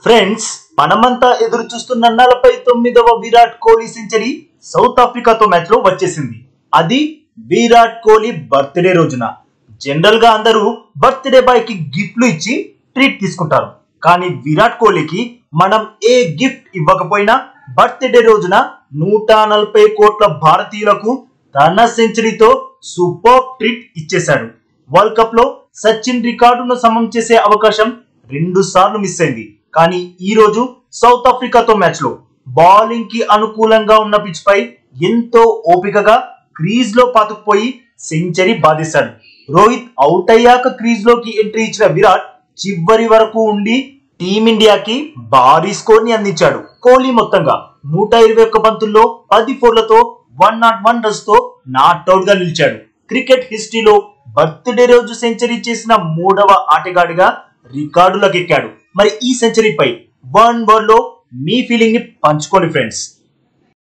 friends మనమంతా ఎదురు చూస్తున్న నలభై తొమ్మిదవ విరాట్ కోహ్లీ సెంచరీ సౌత్ ఆఫ్రికాతో మ్యాచ్ లో వచ్చేసింది అది విరాట్ కోహ్లీ బర్త్డే రోజున జనరల్ గా అందరూ బర్త్డే బాయ్ కి గిఫ్ట్లు ఇచ్చి ట్రీట్ తీసుకుంటారు కానీ విరాట్ కోహ్లీకి మనం ఏ గిఫ్ట్ ఇవ్వకపోయినా బర్త్డే రోజున నూట నలభై కోట్ల భారతీయులకు తన సెంచరీతో సూపర్ ట్రీట్ ఇచ్చేశాడు వరల్డ్ కప్ లో సచిన్ రికార్డును సమం చేసే అవకాశం రెండు సార్లు మిస్ అయింది కానీ ఈ రోజు సౌత్ ఆఫ్రికాతో మ్యాచ్ లో బౌలింగ్ కి అనుకూలంగా ఉన్న పిచ్ పై ఎంతో ఓపికగా క్రీజ్ లో పాతుకుపోయి సెంచరీ బాధేశాడు రోహిత్ అవుట్ అయ్యాక క్రీజ్ లోకి ఎంట్రీ ఇచ్చిన విరాట్ చివరి వరకు ఉండి టీమిండియాకి భారీ స్కోర్ ని అందించాడు కోహ్లీ మొత్తంగా నూట ఇరవై ఒక్క బంతుల్లో పది ఫోర్లతో వన్ నాట్ వన్ రన్స్ తో నాట్ అవుట్ గా నిలిచాడు క్రికెట్ హిస్టరీలో బర్త్డే రోజు సెంచరీ చేసిన మూడవ ఆటగాడిగా రికార్డులకు ఎక్కాడు మరి ఈ సెంచరీపై వన్ వర్డ్ లో మీ ఫీలింగ్ ని పంచుకోండి ఫ్రెండ్స్